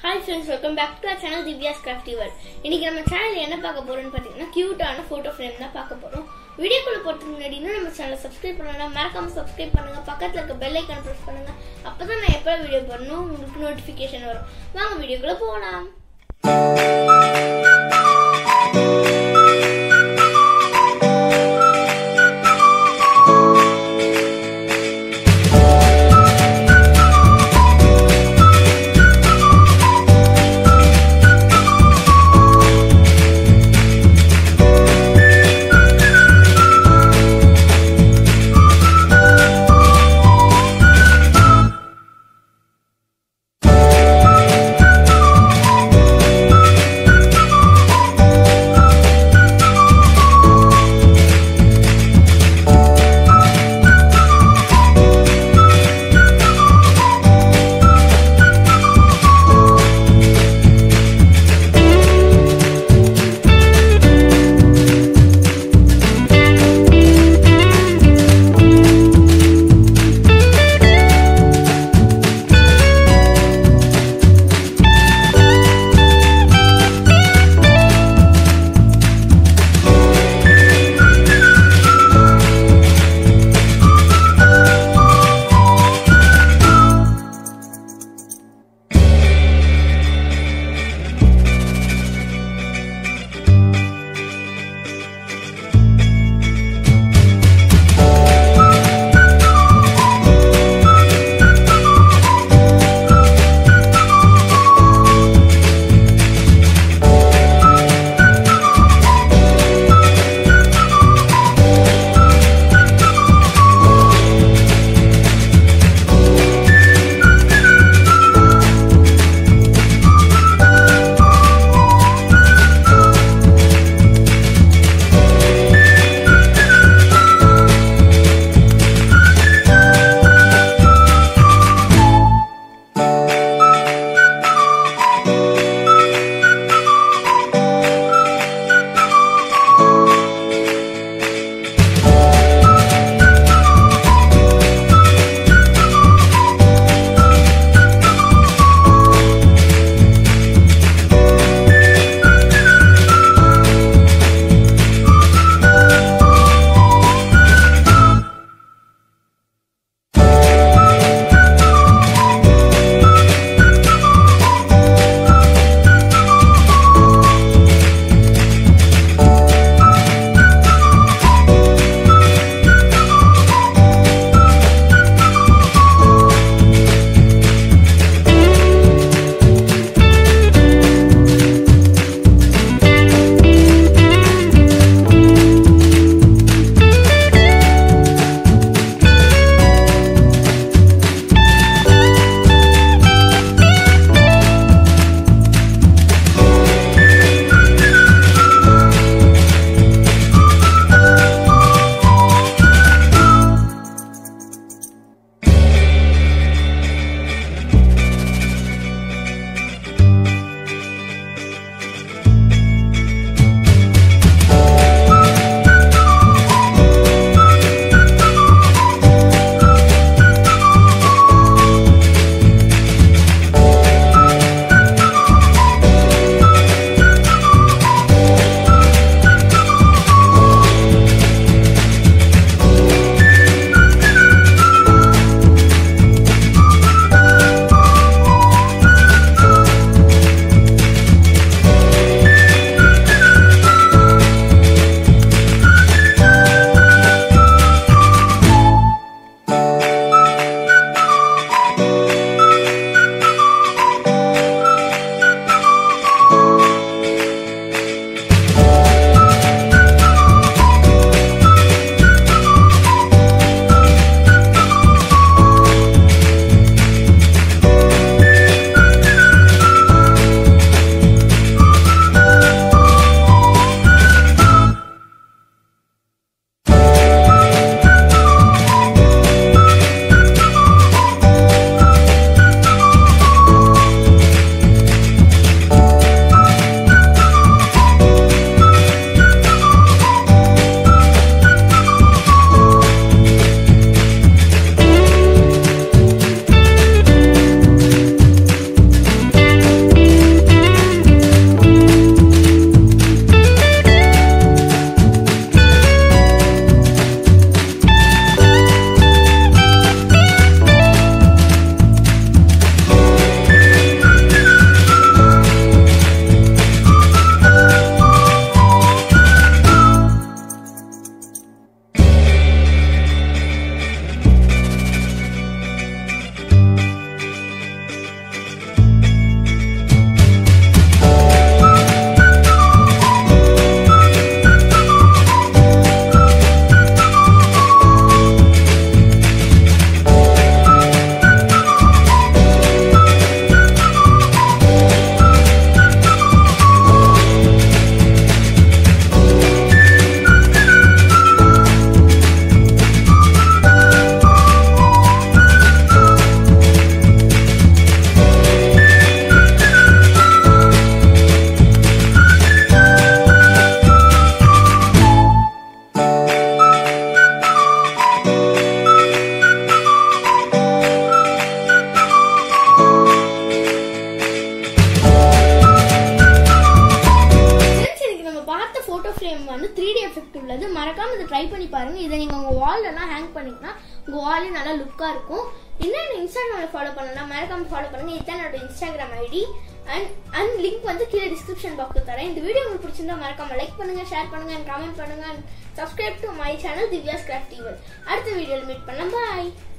hi friends welcome back to channel Divya's crafty world இன்னைக்கு நம்ம channel என்ன பார்க்க போறோம்னு பார்த்தீங்கன்னா கியூட்டான ஃபோட்டோ ஃப்ரேம் தான் பார்க்க போறோம் வீடியோக்குள்ள போறதுக்கு முன்னாடி இன்னும் நம்ம சேனலை சப்ஸ்கிரைப் பண்ணலாம் மறக்காம சப்ஸ்கிரைப் பண்ணுங்க பக்கத்துல இருக்க பெல் ஐக்கான் ப்ரெஸ் பண்ணுங்க அப்பதான் நான் எப்போ வீடியோ போடணும் உங்களுக்கு நோட்டிஃபிகேஷன் வரும் வாங்க வீடியோக்குள்ள போகலாம் ஃப்ரேம் வந்து த்ரீ டி எஃபெக்ட் உள்ளது மறக்காம இதை ட்ரை பண்ணி பாருங்க இதை நீங்க உங்க வால் எல்லாம் ஹேங் பண்ணீங்கன்னா உங்க வாலே நல்லா லுக்கா இருக்கும் இன்னும் இன்ஸ்டாகிராமில் ஃபாலோ பண்ணலாம் மறக்காம ஃபாலோ பண்ணுங்க இதுதான் என்னோட Instagram ID and and link வந்து கீழே டிஸ்கிரிப்ஷன் பாக்ஸில் தரேன் இந்த வீடியோ உங்களுக்கு பிடிச்சிருந்தா மறக்காம லைக் பண்ணுங்க ஷேர் பண்ணுங்க அண்ட் கமெண்ட் பண்ணுங்க and subscribe to my channel Divya's craft அடுத்த வீடியோவில் மீட் பண்ணலாம் பாய்